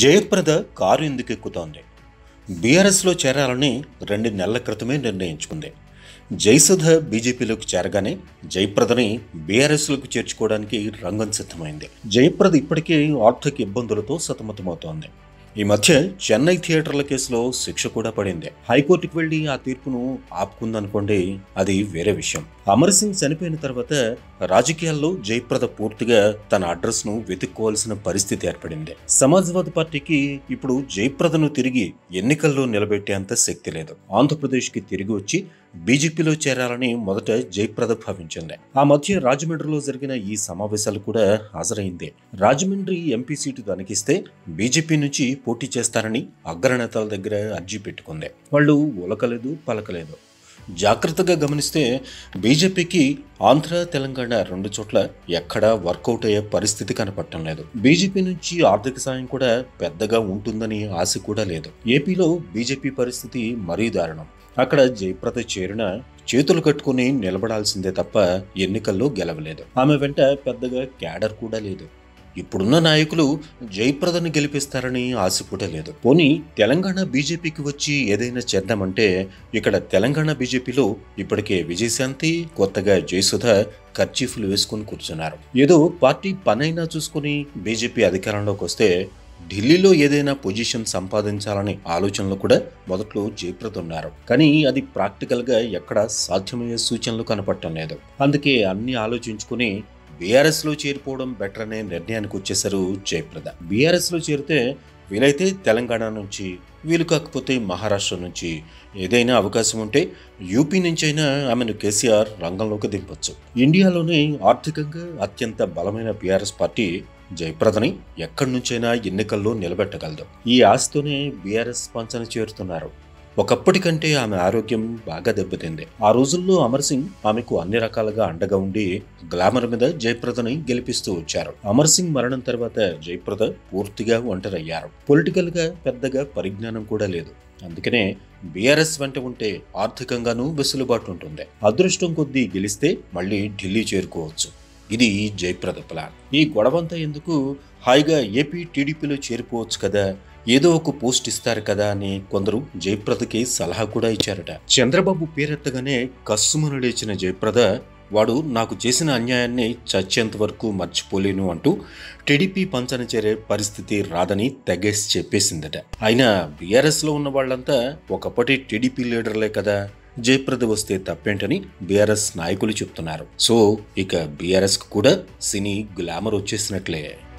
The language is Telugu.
జయప్రద కారు ఎందుకు ఎక్కుతోంది బీఆర్ఎస్లో చేరాలని రెండు నెలల క్రితమే నిర్ణయించుకుంది జయసుధ బీజేపీలోకి చేరగానే జయప్రదని బీఆర్ఎస్లోకి చేర్చుకోవడానికి రంగం సిద్ధమైంది జయప్రద ఇప్పటికే ఆర్థిక ఇబ్బందులతో సతమతమవుతోంది ఈ మధ్య చెన్నై థియేటర్ల కేసులో శిక్ష కూడా పడింది హైకోర్టుకు వెళ్లి ఆ తీర్పును ఆపుకుందనుకోండి అది వేరే విషయం అమర్ సింగ్ చనిపోయిన తర్వాత రాజకీయాల్లో జయప్రద పూర్తిగా తన అడ్రస్ ను వెతుక్కోవాల్సిన పరిస్థితి ఏర్పడింది సమాజ్వాదీ పార్టీకి ఇప్పుడు జయప్రదను తిరిగి ఎన్నికల్లో నిలబెట్టేంత శక్తి లేదు ఆంధ్రప్రదేశ్ కి తిరిగి వచ్చి బీజేపీలో చేరాలని మొదట జయప్రద భావించింది ఆ మధ్య రాజమండ్రిలో జరిగిన ఈ సమావేశాలు కూడా హాజరైంది రాజమండ్రి ఎంపీ సీటు తనకిస్తే బీజేపీ నుంచి పోటీ చేస్తారని అగ్రనేతల దగ్గర అర్జీ పెట్టుకుంది వాళ్ళు ఉలకలేదు పలకలేదు జాగ్రత్తగా గమనిస్తే బీజేపీకి ఆంధ్ర తెలంగాణ రెండు చోట్ల ఎక్కడా వర్కౌట్ అయ్యే పరిస్థితి కనపడటం లేదు బీజేపీ నుంచి ఆర్థిక సాయం కూడా పెద్దగా ఉంటుందని ఆశ కూడా లేదు ఏపీలో బీజేపీ పరిస్థితి మరీ దారుణం అక్కడ జయప్రద చేరిన చేతులు కట్టుకుని నిలబడాల్సిందే తప్ప ఎన్నికల్లో గెలవలేదు ఆమె వెంట పెద్దగా క్యాడర్ కూడా లేదు ఇప్పుడున్న నాయకులు జయప్రదను గెలిపిస్తారని ఆశ కూడా లేదు పోనీ తెలంగాణ బీజేపీకి వచ్చి ఏదైనా చేద్దామంటే ఇక్కడ తెలంగాణ బీజేపీలో ఇప్పటికే విజయశాంతి కొత్తగా జయసుధ కర్చీఫ్లు వేసుకుని కూర్చున్నారు ఏదో పార్టీ పనైనా చూసుకుని బీజేపీ అధికారంలోకి వస్తే ఢిల్లీలో ఏదైనా పొజిషన్ సంపాదించాలనే ఆలోచనలు కూడా మొదట్లో జయప్రద ఉన్నారు కానీ అది ప్రాక్టికల్గా ఎక్కడ సాధ్యమయ్యే సూచనలు కనపడటం లేదు అందుకే అన్ని ఆలోచించుకుని బీఆర్ఎస్ లో చేరిపోవడం బెటర్ అనే నిర్ణయానికి వచ్చేసారు జయప్రద బీఆర్ఎస్ లో చేరితే వీలైతే తెలంగాణ నుంచి వీలు కాకపోతే మహారాష్ట్ర నుంచి ఏదైనా అవకాశం ఉంటే యూపీ నుంచైనా ఆమెను కేసీఆర్ రంగంలోకి దింపొచ్చు ఇండియాలోనే ఆర్థికంగా అత్యంత బలమైన బీఆర్ఎస్ పార్టీ జయప్రదని ఎక్కడి నుంచైనా ఎన్నికల్లో నిలబెట్టగలదు ఈ ఆశతోనే బీఆర్ఎస్ పంచన చేరుతున్నారు ఒకప్పటి కంటే ఆమె ఆరోగ్యం బాగా దెబ్బతింది ఆ రోజుల్లో అమర్ సింగ్ ఆమెకు అన్ని రకాలుగా అండగా ఉండి గ్లామర్ మీద జయప్రదని గెలిపిస్తూ వచ్చారు అమర్ సింగ్ మరణం తర్వాత జయప్రద పూర్తిగా ఒంటరయ్యారు పొలిటికల్ గా పెద్దగా పరిజ్ఞానం కూడా లేదు అందుకనే బీఆర్ఎస్ వెంట ఉంటే ఆర్థికంగానూ వెసులుబాటు ఉంటుంది అదృష్టం కొద్దీ గెలిస్తే మళ్ళీ ఢిల్లీ చేరుకోవచ్చు ఇది జయప్రద ప్లాన్ ఈ గొడవంతా ఎందుకు హాయిగా ఏపీ టీడీపీలో చేరిపోవచ్చు కదా ఏదో ఒక పోస్ట్ ఇస్తారు కదా అని కొందరు జయప్రదకి సలహా కూడా ఇచ్చారట చంద్రబాబు పేరెత్తగానే కస్సుమను లేచిన జయప్రద వాడు నాకు చేసిన అన్యాయాన్ని చచ్చేంత వరకు మర్చిపోలేను అంటూ టీడీపీ పంచన చేరే పరిస్థితి రాదని తెగేసి చెప్పేసిందట అయినా బీఆర్ఎస్లో ఉన్న వాళ్ళంతా ఒకప్పటి టీడీపీ లీడర్లే కదా జయప్రద వస్తే తప్పేంటని బీఆర్ఎస్ నాయకులు చెప్తున్నారు సో ఇక బీఆర్ఎస్ కూడా సినీ గ్లామర్ వచ్చేసినట్లే